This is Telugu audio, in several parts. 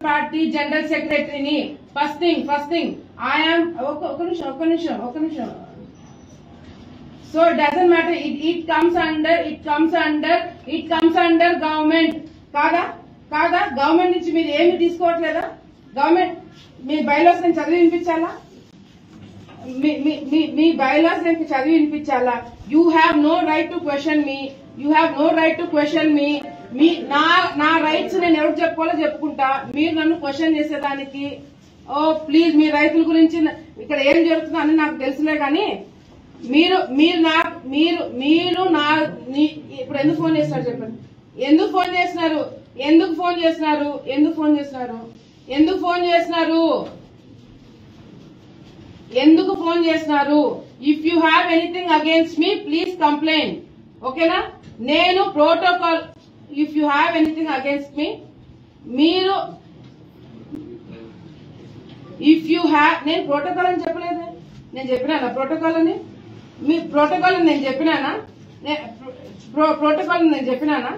పార్టీ జనరల్ సెక్రటరీని first thing first thing I'm ఒక ఒక నిమిషం ఒక నిమిషం ఒక నిమిషం so doesn't matter it it comes under it comes under it comes under government కాదా కాదా గవర్నమెంట్ నుంచి మీరు ఏమి తీసుకోవట్లేదా గవర్నమెంట్ మీ బైలాస్ నేను చదివి వినిపించాలా మీ మీ మీ మీ బైలాస్ నేను చదివి వినిపించాలా you have no right to question me you have no right to question me మీ నా నా రైట్స్ నేను ఎవరికి చెప్పుకోవాలో చెప్పుకుంటా మీరు నన్ను క్వశ్చన్ చేసేదానికి ఓ ప్లీజ్ మీ రైతుల గురించి నా- ఇక్కడ ఏం జరుగుతుందో అని నాకు తెలుసులే కానీ మీరు మీరు నా మీరు మీరు నా నీ- ఇప్పుడు ఎందుకు ఫోన్ చేస్తున్నారు చెప్పండి ఎందుకు ఫోన్ చేస్తున్నారు ఎందుకు ఫోన్ చేస్తున్నారు ఎందుకు ఫోన్ చేస్తున్నారు ఎందుకు ఫోన్ చేస్తున్నారు ఎందుకు ఫోన్ చేస్తున్నారు if you have anything against me please complaint ఓకేనా నేను protocol if you have anything against me మీరు ఇఫ్ యూ హ్యావ్ నేను ప్రోటోకాల్ అని చెప్పలేదు నేను చెప్పినానా ప్రోటోకాల్ అని మీ ప్రోటోకాల్ అని నేను చెప్పినానా నే- ప్రో- ప్రోటోకాల్ అని నేను చెప్పినానా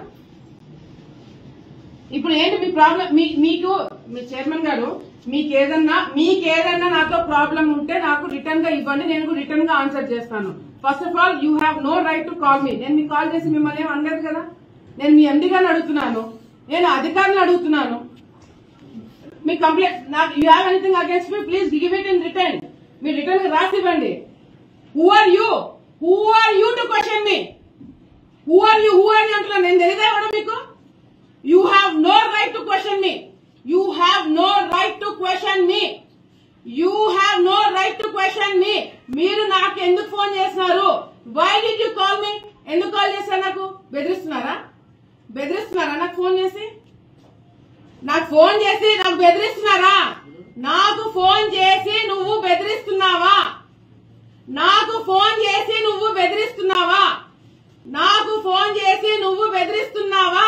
ఇప్పుడు ఏంటి మీ ప్రాబ్లం మీ మీకు మీ చైర్మన్ గారు మీకు ఏదన్నా మీకు ఏదన్నా నాతో ప్రాబ్లం ఉంటే నాకు రిటర్న్ గా ఇవ్వండి నేను రిటర్న్ గా ఆన్సర్ చేస్తాను first of all you have no right to call me నేను మీకు కాల్ చేసి మిమ్మల్ని ఏం అనలేదు కదా నేను మీ ఎండి గారిని అడుగుతున్నాను నేను అధికారులను అడుగుతున్నాను మీ కంప్లైంట్ నాకు you have anything against me please give it in return మీ రిటర్న్ రాసి ఇవ్వండి who are you who are you to question me who are you who are you అంటున్నాను నేను తెలియదా ఇవ్వడం మీకు you have no right to question me you have no right to question me you have no right to question me మీరు నాకు ఎందుకు ఫోన్ చేస్తున్నారు why did you call me ఎందుకు కాల్ చేశారు నాకు బెదిరిస్తున్నారా బెదిరిస్తున్నారా నాకు ఫోన్ చేసి నాకు ఫోన్ చేసి నాకు బెదిరిస్తున్నారా నాకు ఫోన్ చేసి నువ్వు బెదిరిస్తున్నావా నాకు ఫోన్ చేసి నువ్వు బెదిరిస్తున్నావా నాకు ఫోన్ చేసి నువ్వు బెదిరిస్తున్నావా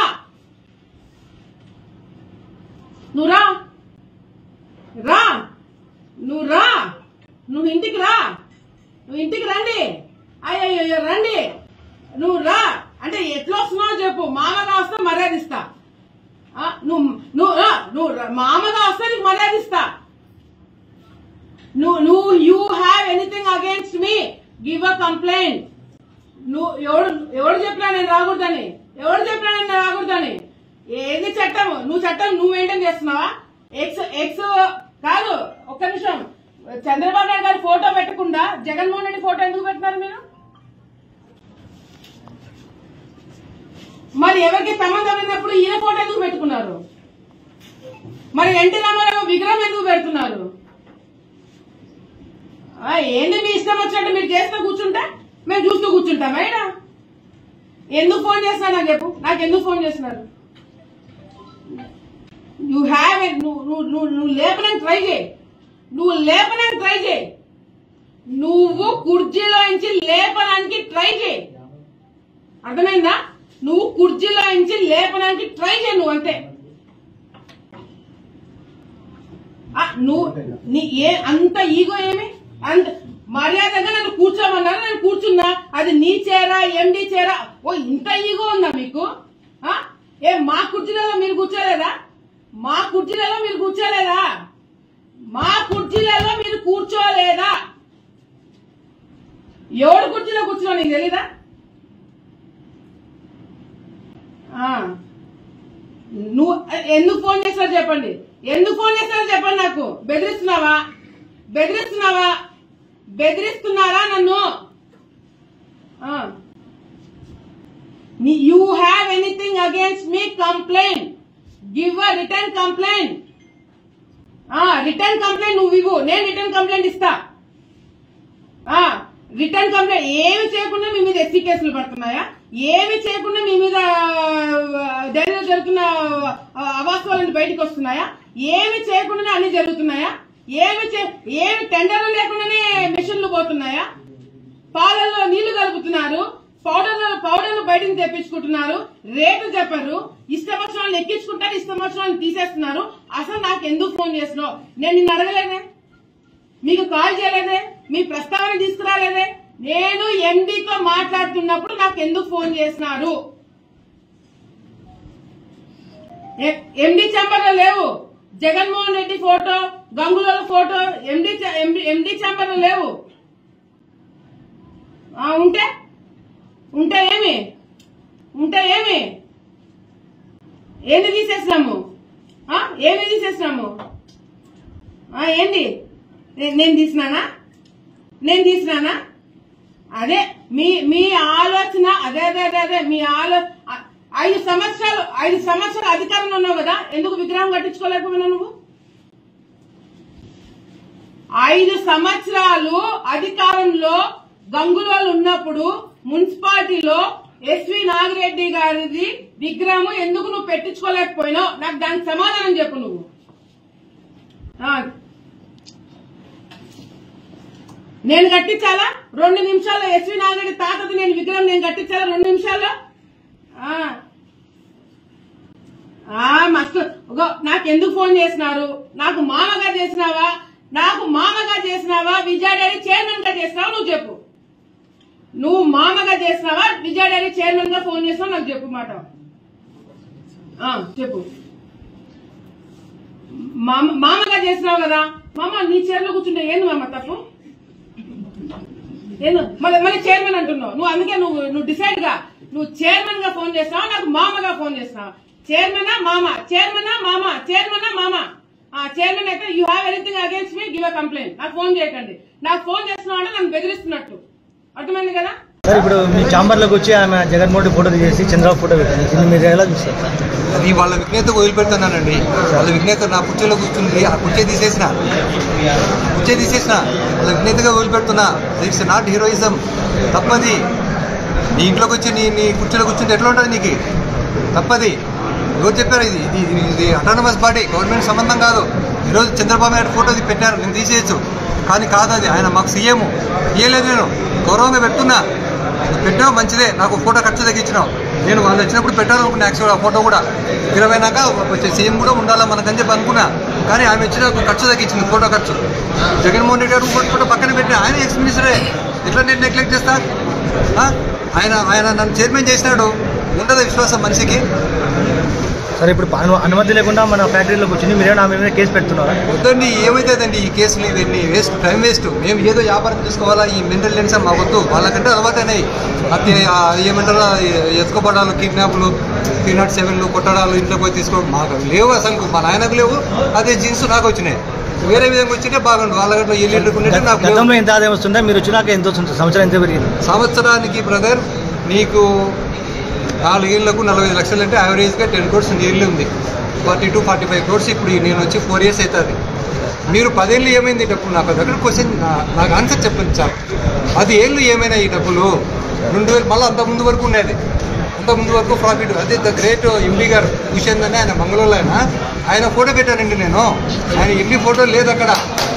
నువ్వు రా రా నువ్వు రా నువ్వు ఇంటికి రా నువ్వు ఇంటికి రండి అయ్యో రండి నువ్వు రా అంటే ఎట్లా వస్తున్నావు చెప్పు మామగా వస్తే మర్యాద ఇస్తా ఆ, నువ్వు నువ్వు రా, నువ్వు రా, మామగా వస్తే నీకు మర్యాద ఇస్తా నువ్వు నువ్వు you have anything against me give a complaint నువ్వు ఎవడు ఎవడు చెప్పినా నేను రాకూడదని ఎవడు చెప్పినా నేను రాకూడదని ఏది చట్టం నువ్వు చట్టం నువ్వు మెయింటైన్ చేస్తున్నావా ఎక్స్ ఎక్స్ కాదు ఒక్క నిమిషం చంద్రబాబు నాయుడు గారి ఫోటో పెట్టకుండా జగన్మోహన్ రెడ్డి ఫోటో ఎందుకు పెట్టినారు మీరు మరి ఎవరికి సంబంధం లేనప్పుడు ఈయన ఫోటో ఎందుకు పెట్టుకున్నారు మరి ఎన్టీ రామారావు విగ్రహం ఎందుకు పెడుతున్నారు ఆ, ఏంది మీ ఇష్టం వచ్చినట్టు మీరు చేస్తూ కూర్చుంటే మేము చూస్తూ కూర్చుంటాం అయినా ఎందుకు ఫోన్ చేస్తున్నా నాకు చెప్పు నాకు ఎందుకు ఫోన్ చేస్తున్నారు యూ హ్యావ్ నువ్వు నువ్వు నువ్వు నువ్వు లేపడానికి ట్రై చేయి నువ్వు లేపడానికి ట్రై చేయి నువ్వు కుర్చీలో నుంచి లేపడానికి ట్రై చేయి అర్థమైందా నువ్వు కుర్చీలో నుంచి లేపడానికి ట్రై చేయి నువ్వు అంతే ఆ, నువ్వు నీ ఏ అంత ఈగో ఏమి అంత మర్యాదగా నన్ను కూర్చోమన్నారు నేను కూర్చున్నా అది నీ చేరా ఎండి చేరా ఓ ఇంత ఈగో ఉందా మీకు ఆ? ఏ మా కుర్చీలలో మీరు కూర్చోలేదా మా కుర్చీలలో మీరు కూర్చోలేదా మా కుర్చీలలో మీరు కూర్చోలేదా ఎవడు కుర్చీలో కూర్చున్నావు నీకు తెలీదా ఆ. నువ్వు ఎందుకు ఫోన్ చేస్తారో చెప్పండి ఎందుకు ఫోన్ చేస్తారో చెప్పండి నాకు బెదిరిస్తున్నావా బెదిరిస్తున్నావా బెదిరిస్తున్నారా నన్ను you have anything against me complaint give a return complaint return complaint నువ్వు ఇవ్వు నేను రిటర్న్ కంప్లైంట్ ఇస్తా రిటర్న్ కంప్లైంట్ ఏమి చేయకుండా మీ మీద ఎస్సీ కేసులు పడుతున్నాయా ఏమి చేయకుండా మీ మీద డైరీలో జరుగుతున్న ఆ, అవాస్తవాలను బయటకు వస్తున్నాయా ఏమి చేయకుండానే అన్ని జరుగుతున్నాయా ఏమి చే- ఏమి టెండర్లు లేకుండానే మిషన్లు పోతున్నాయా పాలల్లో నీళ్లు కలుపుతున్నారు పౌడర్లు పౌడర్లు బయటకు తెప్పించుకుంటున్నారు రేటు చెప్పరు ఇష్టం వచ్చిన వాళ్ళని ఎక్కించుకుంటారు ఇష్టం వచ్చిన వాళ్ళని తీసేస్తున్నారు అసలు నాకు ఎందుకు ఫోన్ చేస్తున్నావు నేను నిన్ను అడగలేదే మీకు కాల్ చేయలేదే మీ ప్రస్తావన తీసుకురాలేదే నేను ఎండితో మాట్లాడుతున్నప్పుడు నాకు ఎందుకు ఫోన్ చేసినారు ఎండి చెంబర్లో లేవు Jaganmohan Reddy photo Gangula photo MD MD chamber లేవు ఆ, ఉంటే ఉంటే ఏమి ఉంటే ఏమి ఏంది తీసేసినాము ఆ, ఏమి తీసేసినాము ఆ, ఏంది నే- నేను తీసినానా నేను తీసినానా అదే మీ మీ ఆలోచన అదే అదే అదే అదే మీ ఆలో ఆ- ఐదు సంవత్సరాలు ఐదు సంవత్సరాలు అధికారంలో ఉన్నావు కదా ఎందుకు విగ్రహం కట్టించుకోలేకపోయినా నువ్వు ఐదు సంవత్సరాలు అధికారంలో గంగులోలు ఉన్నప్పుడు మున్సిపాలిటీలో ఎస్వి నాగిరెడ్డి గారిది విగ్రహం ఎందుకు నువ్వు పెట్టించుకోలేకపోయినావు నాకు దానికి సమాధానం చెప్పు నువ్వు ఆ, నేను కట్టించాలా రెండు నిమిషాల్లో ఎస్వి నాగిరెడ్డి తాతది నేను విగ్రహం నేను కట్టించాలా రెండు నిమిషాల్లో ఆ. ఆ, మస్తు ఇగో, నాకు ఎందుకు ఫోన్ చేసినారు నాకు మామగా చేసినావా నాకు మామగా చేసినావా విజయ డైరీ చైర్మన్ గా చేసినావా నువ్వు చెప్పు నువ్వు మామగా చేసినావా విజయ డైరీ చైర్మన్ గా ఫోన్ చేసినావు నాకు చెప్పు మాట ఆ, చెప్పు మామ మామగా చేసినావు కదా మామ నీ చైర్లో కూర్చుంటే ఏంది మామ తప్పు నేను మళ్ళీ మళ్ళీ చైర్మన్ అంటున్నావు నువ్వు అందుకే నువ్వు నువ్వు డిసైడ్ గా నువ్వు చైర్మన్ గా ఫోన్ చేస్తావా నాకు మామగా ఫోన్ చేస్తావా చైర్మనా మామ చైర్మనా మామ చైర్మనా మామ ఆ చైర్మన్ అయితే you have anything against me give a complaint నాకు ఫోన్ చేయకండి నాకు ఫోన్ చేస్తున్నావు అంటే నన్ను బెదిరిస్తున్నట్టు అర్థమైంది కదా సార్ ఇప్పుడు మీ ఛాంబర్లోకి వచ్చి ఆమె జగన్మోహన్ రెడ్డి ఫోటో తీసేసి చంద్రబాబు ఫోటో పెట్టింది దీన్ని మీరు ఎలా చూస్తారు అది వాళ్ళ విజ్ఞత వదిలిపెడుతున్నానండి వాళ్ళ విజ్ఞత నా కుర్చీలో కూర్చుంది ఆ కుర్చీ తీసేసిన కుర్చీ తీసేసిన వాళ్ళ విజ్ఞతగా వదిలిపెడుతున్నా ఇట్స్ నాట్ హీరోయిజం తప్పది నీ ఇంట్లోకి వచ్చి నీ నీ కుర్చీలో కూర్చుంటే ఎట్లా ఉంటుంది నీకు తప్పది ఎవరు చెప్పారు ఇది ఇది ఇది అటానమస్ బాడీ గవర్నమెంట్ సంబంధం కాదు ఈరోజు చంద్రబాబు నాయుడు ఫోటో ఇది పెట్టారు నేను తీసేయచ్చు కానీ కాదు అది ఆయన మాకు సీఎం ఇయ్యలేదు నేను గౌరవంగా పెడుతున్నా నువ్వు పెట్టావు మంచిదే నాకు ఫోటో ఖర్చు తగ్గించినావు నేను వాళ్ళు వచ్చినప్పుడు పెట్టాను అనుకున్నా యాక్చువల్ ఆ ఫోటో కూడా ఇరవైనాక వచ్చే సీఎం కూడా ఉండాలా మనకని చెప్పి అనుకున్నా కానీ ఆమె వచ్చిన ఖర్చు తగ్గించింది ఫోటో ఖర్చు జగన్మోహన్ రెడ్డి గారు ఫోటో ఫోటో పక్కన పెట్టిన ఆయన ఎక్స్ మినిస్టరే ఎట్లా నేను నెగ్లెక్ట్ చేస్తా ఆ? ఆయన ఆయన నన్ను చైర్మన్ చేసినాడు ఉండదు విశ్వాసం మనిషికి సరే ఇప్పుడు అను- అనుమతి లేకుండా మన ఫ్యాక్టరీలోకి వచ్చి మీరేనా ఆమె మీద కేసు పెడుతున్నారా వద్దండి ఏమైతుందండి ఈ కేసులు ఇవన్నీ వేస్ట్ టైం వేస్ట్ మేము ఏదో వ్యాపారం చేసుకోవాలా ఈ మెంటల్ టెన్షన్ మా వద్దు వాళ్ళకంటే అలవాటైనాయి అది ఆ ఏమంటారు ఆ ఎత్తుకోబడాలు కిడ్నాప్లు త్రీ నాట్ సెవెన్లు కొట్టడాలు ఇంట్లో పోయి తీసుకో మాకు లేవు అసలు మా నాయనకు లేవు అదే జీన్స్ నాకు వచ్చినాయి వేరే విధంగా వచ్చింటే బాగుండు వాళ్ళ గంటలో ఏ లీటర్ ఉన్నట్టు నాకు లేవు. గతంలో ఎంత ఆదాయం వస్తుందా మీరు వచ్చినాక ఎంత వస్తుంది సంవత్సరం ఎంత పెరిగింది సంవత్సరానికి బ్రదర్ నీకు నాలుగేళ్లకు నలభై ఐదు లక్షలు అంటే యావరేజ్గా టెన్ క్రోడ్స్ నియర్లీ ఉంది forty two forty five crores ఇప్పుడు ఈ నేను వచ్చి ఫోర్ ఇయర్స్ అవుతుంది మీరు పదేళ్ళు ఏమైంది ఈ డబ్బులు నాకు దగ్గర క్వశ్చన్ నాకు ఆన్సర్ చెప్పండి సార్ పది ఏళ్ళు ఏమైనా ఈ డబ్బులు రెండు వేలు మళ్ళీ అంత ముందు వరకు ఉండేది అంత ముందు వరకు ప్రాఫిట్ అదే ద గ్రేట్ ఎండి గారు కుషన్ అని ఆయన మంగళూరులో ఆయన ఆయన ఫోటో పెట్టానండి నేను ఆయన ఎండి ఫోటో లేదు అక్కడ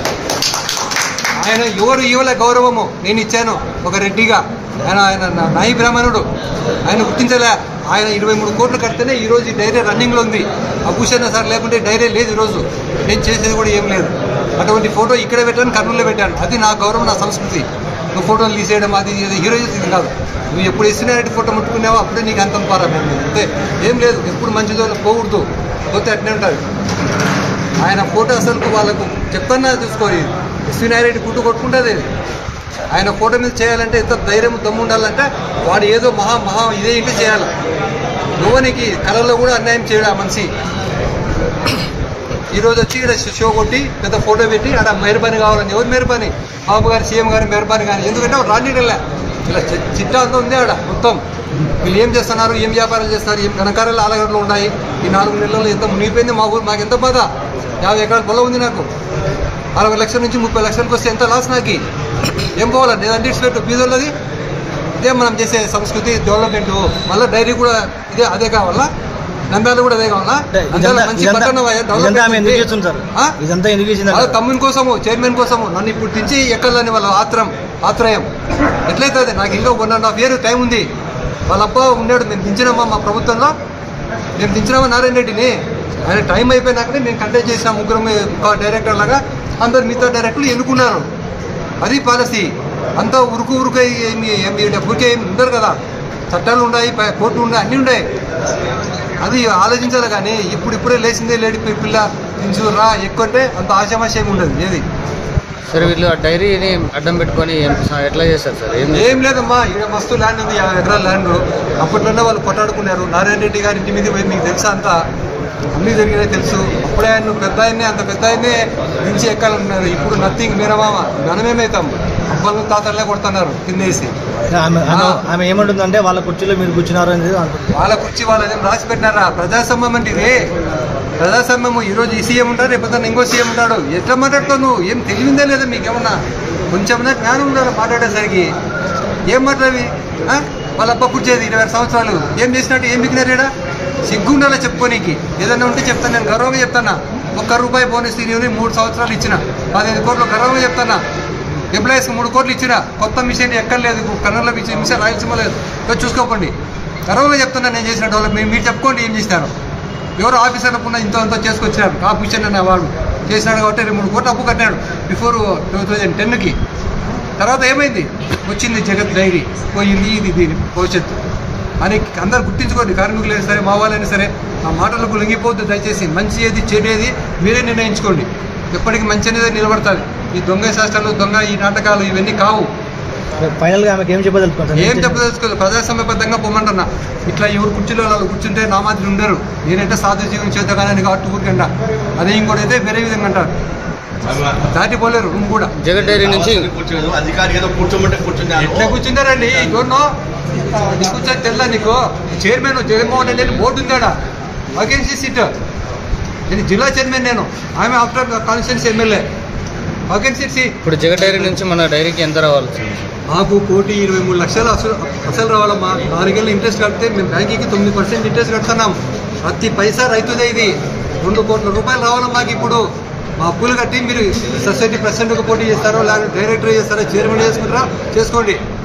ఆయన ఎవరు ఇవ్వలే గౌరవము నేను ఇచ్చాను ఒక రెడ్డిగా ఆయన ఆయన నా- నాయి బ్రాహ్మణుడు ఆయన గుర్తించలే ఆయన ఇరవై మూడు కోట్లు కడితేనే ఈ రోజు ఈ డైరీ రన్నింగ్లో ఉంది అభూషణ సార్ లేకుంటే డైరీ లేదు ఈరోజు నేను చేసేది కూడా ఏం లేదు అటువంటి ఫోటో ఇక్కడ పెట్టాను కర్నూలులో పెట్టాను అది నా గౌరవం నా సంస్కృతి నువ్వు ఫోటోలు తీసేయడం అది ఇది హీరోయిజం ఇది కాదు నువ్వు ఎప్పుడు ఇస్తున్నట్టు ఫోటో ముట్టుకున్నావో అప్పుడే నీకు అంతం పారా మేము అంతే ఏం లేదు ఎప్పుడు మంచిదో పోకూడదు పోతే అట్నే ఉంటుంది ఆయన ఫోటో అసలు వాళ్ళకు చెప్తున్నా చూసుకోవాలి ఎస్వీనారెడ్డి గుట్టు కొట్టుకుంటుంది ఆయన ఫోటో మీద చేయాలంటే ఎంత ధైర్యం దమ్ము ఉండాలంటే వాడు ఏదో మహా మహా ఇదే ఇంటి చేయాలి యువనికి కళలో కూడా అన్యాయం చేయడు ఆ మనిషి ఈ రోజు వచ్చి ఇక్కడ షో కొట్టి పెద్ద ఫోటో పెట్టి ఆడ మెహర్బానీ కావాలని ఎవరు మెహర్బానీ బాబు గారు సీఎం గారు మెహర్బానీ కానీ ఎందుకంటే వాడు రానిడలే ఇలా చి- చిట్టా అంతా ఉంది ఆడ మొత్తం వీళ్ళు ఏం చేస్తున్నారు ఏం వ్యాపారాలు చేస్తున్నారు ఏం ఘనకార్యాలు ఆలగడ్లు ఉన్నాయి ఈ నాలుగు నెలల్లో ఎంత మునిగిపోయింది మా ఊరు మాకు ఎంత బాధ యాభై ఎకరాల పొలం ఉంది నాకు అరవై లక్షల నుంచి ముప్పై లక్షలకు వస్తే ఎంత లాస్ నాకు ఏం పోవాలండి ఏదంటే ఇట్స్ పెట్టు బీదోళ్ళది ఇదే మనం చేసే సంస్కృతి డెవలప్మెంట్ మళ్ళీ డైరీ కూడా ఇదే అదే కావాలా నంద్యాల కూడా అదే కావాలా అంటే నంద్యాల ఇదంతా మంచి ఇదంతా- పట్టణం అయ్యా, ఇదంతా ఆమె డెవలప్మెంట్ ఎందుకు ఉంది. చేస్తుంది సార్ ఆ? ఇదంతా ఎందుకు చేసింది వాళ్ళ తమ్ముని కోసము చైర్మన్ కోసము నన్ను ఇప్పుడు దించి ఎక్కాలని వాళ్ళ ఆత్రం ఆత్రయం ఎట్లయితుంది నాకు ఇంకా one and half year time ఉంది వాళ్ళ అబ్బా ఉన్నాడు మేము దించినామా మా ప్రభుత్వంలో మేము దించినామా నారాయణ రెడ్డిని ఆయన టైం అయిపోయినాకనే మేము కంటెక్ట్ చేసిన ముగ్గురు డైరెక్టర్ లాగా అందరు మిగతా డైరెక్టర్లు ఎన్నుకున్నారు అది పాలసీ అంతా ఉరుకు ఉరుకు ఏమి ఏమి ఊరికే ఏమి ఉండరు కదా చట్టాలు ఉన్నాయి ప- కోర్టులు ఉన్నాయి అన్నీ ఉన్నాయి అది ఆలోచించాలి కానీ ఇప్పుడు ఇప్పుడే లేచిందే లేడి పి- పిల్ల దించురా ఎక్కువ అంటే అంత ఆశామాశయం ఉండదు ఏది సరే వీళ్ళు ఆ డైరీని అడ్డం పెట్టుకొని ఏం- ఎట్లా చేస్తారు సార్ ఏం ఏం లేదమ్మా ఇక్కడ మస్తు ల్యాండ్ ఉంది యాభై ఎకరాల ల్యాండ్ అప్పట్లోనే వాళ్ళు కొట్టాడుకున్నారు నారాయణ రెడ్డి గారి ఇంటి మీద పోయి మీకు తెలుసా అంతా అన్నీ జరిగినాయి తెలుసు అప్పుడే ఆయన పెద్ద ఆయన్నే అంత పెద్ద ఆయన్నే దించి ఎక్కాలన్నారు ఇప్పుడు నథింగ్ మీరమామ మనమేమవుతాం అప్పలు తాతలే కొడుతున్నారు కిందేసి ఆమె ఆమె ఆ. ఆమె ఏమంటుందంటే వాళ్ళ కుర్చీలో మీరు కూర్చున్నారు అని అంటుంది వాళ్ళ కుర్చీ వాళ్ళదేం రాసి పెట్టినారా ప్రజాస్వామ్యం అంటే ఇదే ప్రజాస్వామ్యము ఈ రోజు ఈ సీఎం ఉంటాడు రేపు ఇంకో సీఎం ఉంటాడు ఎట్లా మాట్లాడుతావు నువ్వు ఏం తెలివిందా లేదా మీకేమన్నా కొంచెం జ్ఞానం ఉండాలి మాట్లాడేసరికి ఏం మాట్లాడవి ఆ? వాళ్ళ అబ్బా కూర్చేది ఇరవై ఆరు సంవత్సరాలు ఏం చేసినట్టు ఏం బిగినారేడా సిగ్గు ఉండాలా చెప్పుకోనీకి ఏదన్నా ఉంటే చెప్తాను నేను గర్వంగా చెప్తానా ఒక్క రూపాయి బోనస్ తిని మూడు సంవత్సరాలు ఇచ్చిన పదిహేను కోట్లు గర్వంగా చెప్తానా ఎంప్లాయీస్కి మూడు కోట్లు ఇచ్చిన కొత్త మిషన్ ఎక్కర్లేదు కన్నర్లో మిషన్ మిషన్ రాయలసీమ లేదు ఇదో చూసుకోకండి గర్వంగా చెప్తున్నా నేను చేసిన డెవలప్మెంట్ మీరు చెప్పుకోండి ఏం చేసినారు ఎవరు ఆఫీసర్ ఉన్న ఇంత అంతా చేసుకొచ్చినారు ఆ మిషన్ అనే వాడు చేసినాడు కాబట్టి రెండు మూడు కోట్లు అప్పు కట్టాడు బిఫోర్ టూ థౌజండ్ టెన్కి తర్వాత ఏమైంది వచ్చింది జగత్ డైరీ పోయింది ఇది దీని భవిష్యత్తు అని అందరు గుర్తించుకోండి కార్మికులైనా సరే మా వాళ్ళైనా సరే ఆ మాటలకు లొంగిపోవద్దు దయచేసి మంచి ఏది చెడు ఏది మీరే నిర్ణయించుకోండి ఎప్పటికీ మంచి అనేది నిలబడతాది ఈ దొంగ శాస్త్రాలు దొంగ ఈ నాటకాలు ఇవన్నీ కావు ఫైనల్ గా ఆమెకి ఏం చెప్పదలుచుకుంటారు ఏం చెప్పదలుచుకోలేదు ప్రజాస్వామ్యబద్ధంగా పొమ్మంటున్నా ఇట్లా ఎవరు కుర్చీలో వాళ్ళు కూర్చుంటే నా మాదిరి ఉండరు నేనంటే సాధు జీవనం చేద్దాం కాబట్టి ఊరికంట అదే ఇంకోటి అయితే వేరే విధంగా అంటారు దాటిపోలేరు రూమ్ కూడా జగన్ డైరీ నుంచి కూర్చోదు అధికారి ఏదో కూర్చోమంటే కూర్చున్నాను ఎట్లా కూర్చున్నారండి ఎవరినో కూర్చొని తెల్లా నీకు చైర్మన్ జగన్మోహన్ రెడ్డి అని బోర్డు ఉందాడా వేకెన్సీ సీట్ నేను జిల్లా చైర్మన్ నేను ఆమె after constituency MLA vacancy seat ఇప్పుడు జగన్ డైరీ నుంచి మన డైరీకి ఎంత రావాలి సార్? మాకు కోటి ఇరవై మూడు లక్షలు అసలు అసలు రావాలమ్మా నాలుగేళ్ళు ఇంట్రెస్ట్ కడితే మేము బ్యాంకుకి తొమ్మిది పర్సెంట్ ఇంట్రెస్ట్ కడుతున్నాం ప్రతి పైసా రైతుదే ఇది రెండు కోట్ల రూపాయలు రావాలి మాకు ఇప్పుడు మా అప్పులు కట్టి మీరు సొసైటీ ప్రెసిడెంట్కి పోటీ చేస్తారో లేకపోతే డైరెక్టర్ చేస్తారో చైర్మన్ చేసుకుంటారా చేసుకోండి